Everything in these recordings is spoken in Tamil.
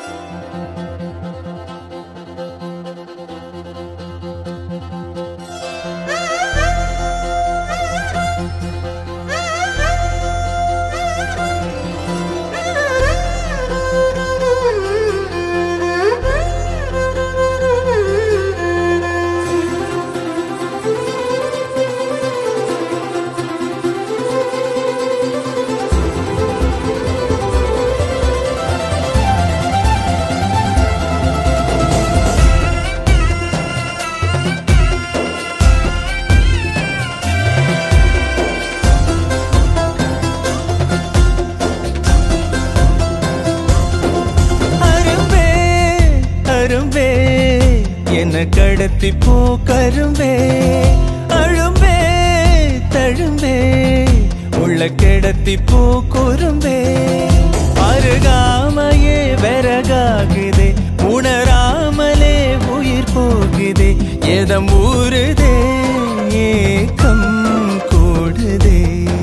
அரும்பே அரும்பே என்ன கடத்தி போ கரும்பே அழும்பே தழும்பே உள்ள கிடத்தி போ குறும்பே அருகாமையே விறகாகுதே உணராமலே உயிர் போகுதே எதம் ஊறுதே ஏக்கம் கூடுதே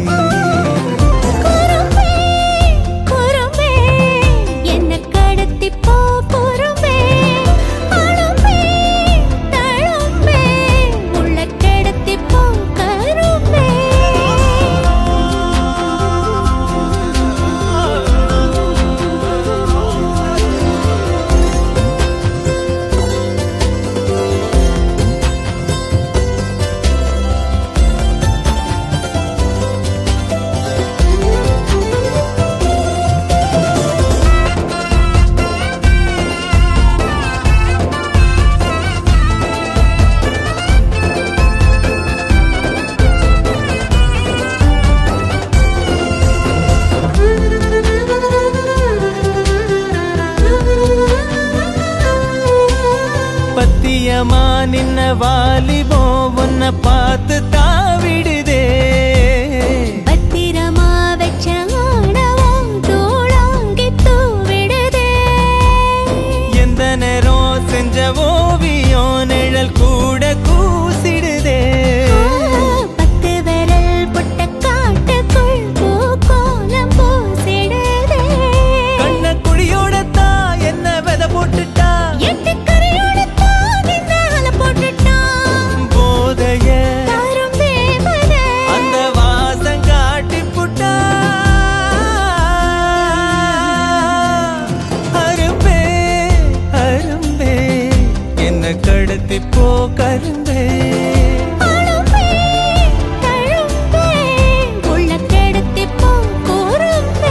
குறும்பே குறும்பே என்ன கடத்தி போ குறும்பே அழும்பே தழும்பே உள்ள கிடத்தி போ கரும்பே பத்தியமா நின்ன வாலிபோ உன்னை பார்த்து தாவிடுதே பத்திரமா வச்ச ஆணவம் தூளாங்கி தூவிடுதே எந்த நேரம் செஞ்ச ஓவியம் நிழல் கூட கூசிடுதே பத்து விரல் புட்ட காட்டுக்குள் பூக்கோலம் பூசிடுதே கண்ண குழியோட தான் என்ன விதை போட்டுட்டா எட்டு கரையோட தான் இந்த அலை போட்டுட்டான் போதைய தரும் தேவதை அந்த வாசம் காட்டி புட்டா அரும்பே அரும்பே என்ன கடத்தி போ கரும்பே அழும்பே தழும்பே உள்ள கிடத்தி போ குறும்பே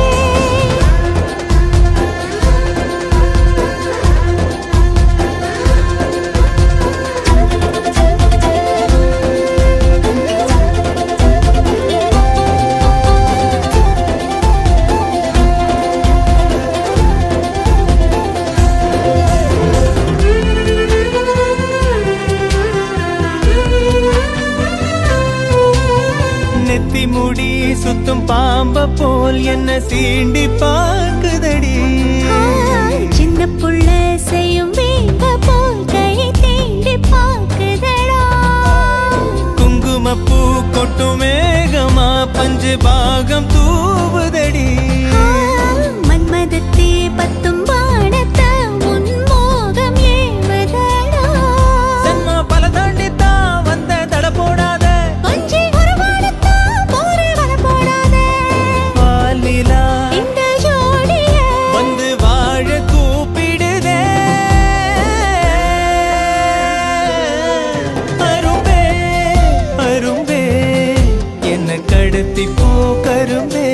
நெத்தி முடி சுத்தும் பாம்ப போல் என்ன சீண்டி பார்க்குதடி சின்ன புள்ள செய்யும் வீம்ப போல் கை தீண்டி பாக்குதடா குங்குமப்பூ கொட்டும் மேகமா பஞ்சு பாகம் தூவுதடி மன்மதத்தே பத்தும் பாடத்த உன் மோகம் ஏவதடா சன்மா பல தாண்டி தான் வந்த தட போடாத கொஞ்சி உருவாடத்தா போரே வர போடாதே பாலிலா இந்த ஜோடிய வந்து வாழ கூப்பிடுதே அரும்பே அரும்பே என்ன கடத்தி போ கரும்பே